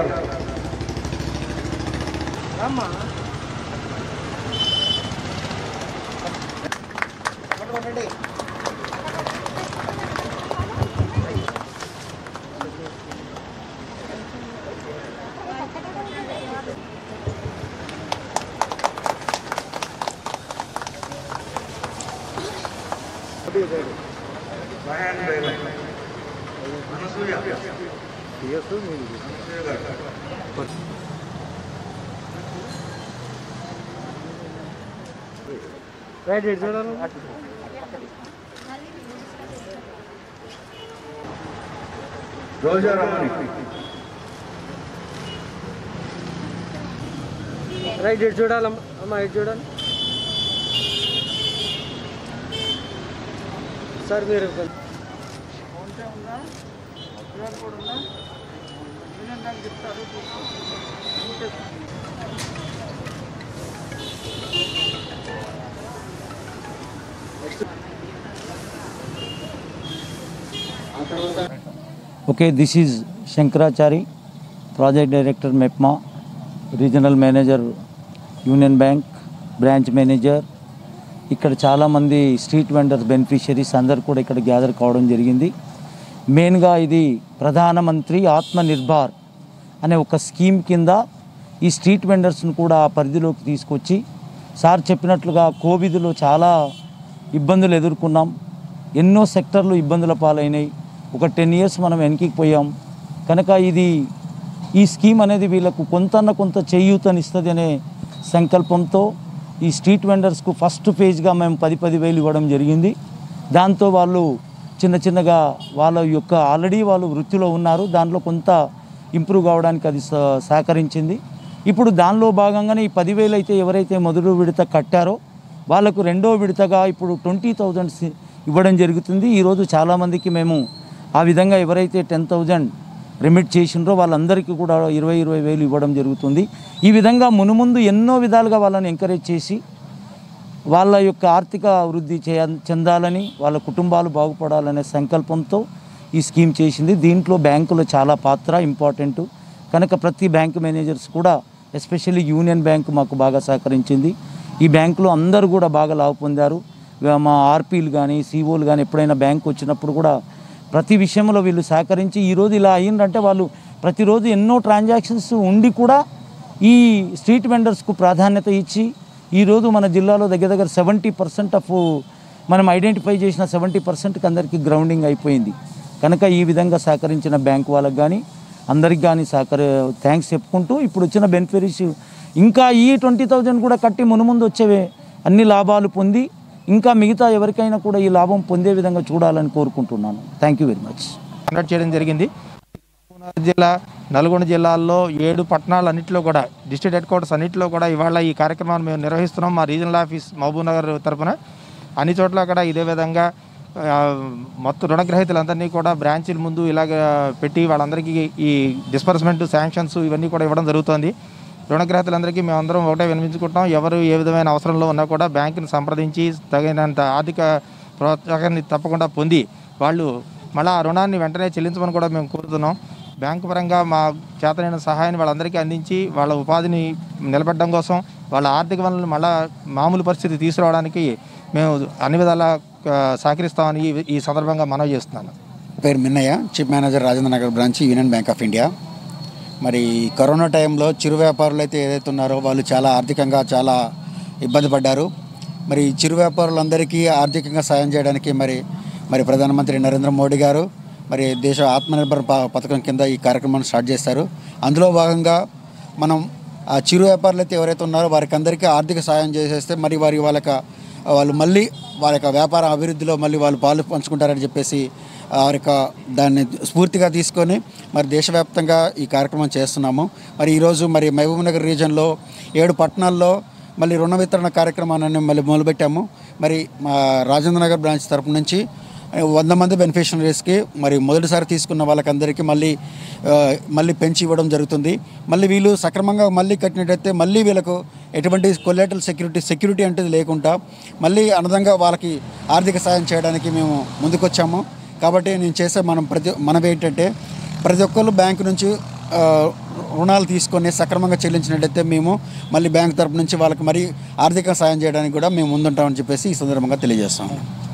right ఇటు చూడాలి రోజా రమణి right ఇటు చూడాలమ్మ అమ్మ ఇటు చూడాలి సార్ మీరు కొంచెం- Okay, this is Shankarachari, Project Director MEPMA, Regional Manager Union Bank branch manager ఇక్కడ చాలామంది స్ట్రీట్ వెండర్స్ బెనిఫిషరీస్ అందరు కూడా ఇక్కడ గ్యాదర్ కావడం జరిగింది మెయిన్గా ఇది ప్రధానమంత్రి ఆత్మనిర్భర్ అనే ఒక స్కీమ్ కింద ఈ స్ట్రీట్ వెండర్స్ను కూడా ఆ పరిధిలోకి తీసుకొచ్చి సార్ చెప్పినట్లుగా కోవిడ్లో చాలా ఇబ్బందులు ఎదుర్కొన్నాం ఎన్నో సెక్టర్లు ఇబ్బందుల పాలైనాయి ఒక టెన్ ఇయర్స్ మనం వెనక్కి పోయాం కనుక ఇది ఈ స్కీమ్ అనేది వీళ్ళకు కొంతన్న కొంత చేయూతనిస్తుంది అనే సంకల్పంతో ఈ స్ట్రీట్ వెండర్స్కు ఫస్ట్ ఫేజ్గా మేము పది పది వేలు ఇవ్వడం జరిగింది దాంతో వాళ్ళు చిన్న చిన్నగా వాళ్ళ యొక్క ఆల్రెడీ వాళ్ళు వృత్తిలో ఉన్నారు దాంట్లో కొంత ఇంప్రూవ్ కావడానికి అది సహ- సహకరించింది ఇప్పుడు దానిలో భాగంగానే ఈ పదివేలు అయితే ఎవరైతే మొదటి విడత కట్టారో వాళ్ళకు రెండో విడతగా ఇప్పుడు ట్వంటీ థౌజండ్స్ ఇవ్వడం జరుగుతుంది ఈరోజు చాలామందికి మేము ఆ విధంగా ఎవరైతే టెన్ థౌజండ్ రిమిట్ చేసిండ్రో వాళ్ళందరికీ కూడా ఇరవై ఇరవై వేలు ఇవ్వడం జరుగుతుంది ఈ విధంగా మునుముందు ఎన్నో విధాలుగా వాళ్ళని ఎంకరేజ్ చేసి వాళ్ళ యొక్క ఆర్థిక వృద్ధి చేయ చెందాలని వాళ్ళ కుటుంబాలు బాగుపడాలనే సంకల్పంతో ఈ స్కీమ్ చేసింది దీంట్లో బ్యాంకులో చాలా పాత్ర ఇంపార్టెంట్ కనుక ప్రతి బ్యాంక్ మేనేజర్స్ కూడా ఎస్పెషల్లీ యూనియన్ బ్యాంక్ మాకు బాగా సహకరించింది ఈ బ్యాంకులో అందరూ కూడా బాగా లాభ పొందారు ఇక మా ఆర్పీలు కానీ సిఓలు కానీ ఎప్పుడైనా బ్యాంక్ వచ్చినప్పుడు కూడా ప్రతి విషయంలో వీళ్ళు సహకరించి ఈరోజు ఇలా అయ్యిందంటే వాళ్ళు ప్రతిరోజు ఎన్నో ట్రాన్సాక్షన్స్ ఉండి కూడా ఈ స్ట్రీట్ వెండర్స్కు ప్రాధాన్యత ఇచ్చి ఈరోజు మన జిల్లాలో దగ్గర దగ్గర సెవెంటీ పర్సెంట్ ఆఫ్ మనం ఐడెంటిఫై చేసిన సెవెంటీ పర్సెంట్కి అందరికీ గ్రౌండింగ్ అయిపోయింది కనుక ఈ విధంగా సహకరించిన బ్యాంక్ వాళ్ళకి కానీ అందరికి కానీ సహకర థ్యాంక్స్ చెప్పుకుంటూ ఇప్పుడు వచ్చిన బెనిఫిషరీ ఇంకా ఈ ట్వంటీ థౌజండ్ కూడా కట్టి మునుముందు వచ్చేవే అన్ని లాభాలు పొంది ఇంకా మిగతా ఎవరికైనా కూడా ఈ లాభం పొందే విధంగా చూడాలని కోరుకుంటున్నాను thank you very much conduct చేయడం జరిగింది మహబూబ్నగర్ జిల్లా నల్గొండ జిల్లాల్లో ఏడు పట్టణాలు అన్నింటిలో కూడా డిస్ట్రిక్ట్ హెడ్ క్వార్టర్స్ అన్నింటిలో కూడా ఇవాళ ఈ కార్యక్రమాన్ని మేము నిర్వహిస్తున్నాం మా రీజనల్ ఆఫీస్ మహబూబ్నగర్ తరపున అన్ని చోట్ల కూడా ఇదే విధంగా ఆ, మొత్తం రుణగ్రహీతలందరినీ కూడా బ్రాంచీల ముందు ఇలాగ పెట్టి వాళ్ళందరికీ ఈ డిస్బర్స్మెంట్ శాంక్షన్స్ ఇవన్నీ కూడా ఇవ్వడం జరుగుతుంది రుణగ్రహీతలందరికీ మేమందరం ఒకటే వినిపించుకుంటాం ఎవరు ఏ విధమైన అవసరంలో ఉన్నా కూడా బ్యాంకుని సంప్రదించి తగినంత ఆర్థిక ప్రోత్సాహాన్ని తప్పకుండా పొంది వాళ్ళు మళ్ళీ ఆ రుణాన్ని వెంటనే చెల్లించమని కూడా మేము కోరుతున్నాం బ్యాంకు పరంగా మా చేతనైన సహాయాన్ని వాళ్ళందరికీ అందించి వాళ్ళ ఉపాధిని నిలబెట్టడం కోసం వాళ్ళ ఆర్థిక వనరులను మళ్ళా మామూలు పరిస్థితి తీసుకురావడానికి మేము అన్ని విధాలా ఆ, సహకరిస్తామని ఈ- ఈ సందర్భంగా మనవి చేస్తున్నాను పేరు Minnaiah chief manager Rajendra Nagar branch Union Bank of India మరి కరోనా టైంలో చిరు వ్యాపారులు అయితే ఏదైతే ఉన్నారో వాళ్ళు చాలా ఆర్థికంగా చాలా ఇబ్బంది పడ్డారు మరి ఈ చిరు వ్యాపారులందరికీ ఆర్థికంగా సాయం చేయడానికి మరి మరి ప్రధానమంత్రి నరేంద్ర మోడీ గారు మరి దేశ ఆత్మనిర్భర్ ప- పథకం కింద ఈ కార్యక్రమాన్ని స్టార్ట్ చేస్తారు అందులో భాగంగా మనం ఆ చిరు వ్యాపారులు అయితే ఎవరైతే ఉన్నారో వారికి అందరికీ ఆర్థిక సాయం చేసేస్తే మరి వారి వాళ్ళ యొక్క వాళ్ళు మళ్ళీ వారి యొక్క వ్యాపార అభివృద్ధిలో మళ్ళీ వాళ్ళు పాలు పంచుకుంటారని చెప్పేసి వారి యొక్క దాన్ని స్ఫూర్తిగా తీసుకొని మరి దేశవ్యాప్తంగా ఈ కార్యక్రమం చేస్తున్నాము మరి ఈరోజు మరి మహబూబ్నగర్ రీజన్లో ఏడు పట్టణాల్లో మళ్ళీ రుణ వితరణ కార్యక్రమాన్ని మళ్ళీ మొదలుపెట్టాము మరి మా రాజేంద్ర నగర్ బ్రాంచ్ తరపు నుంచి వంద మంది బెనిఫిషరీస్కి మరి మొదటిసారి తీసుకున్న వాళ్ళకందరికీ మళ్ళీ ఆ, మళ్ళీ పెంచి ఇవ్వడం జరుగుతుంది మళ్ళీ వీళ్ళు సక్రమంగా మళ్ళీ కట్టినట్టయితే మళ్ళీ వీళ్ళకు ఎటువంటి కొలేటల్ సెక్యూరిటీ సెక్యూరిటీ అంటే లేకుండా మళ్ళీ అనదంగా వాళ్ళకి ఆర్థిక సాయం చేయడానికి మేము ముందుకొచ్చాము కాబట్టి నేను చేసే మనం ప్రతి మనం ఏంటంటే ప్రతి ఒక్కళ్ళు బ్యాంకు నుంచి ఆ, రుణాలు తీసుకొని సక్రమంగా చెల్లించినట్టయితే మేము మళ్ళీ బ్యాంక్ తరపు నుంచి వాళ్ళకి మరీ ఆర్థిక సాయం చేయడానికి కూడా మేము ముందుంటామని చెప్పేసి ఈ సందర్భంగా తెలియజేస్తాం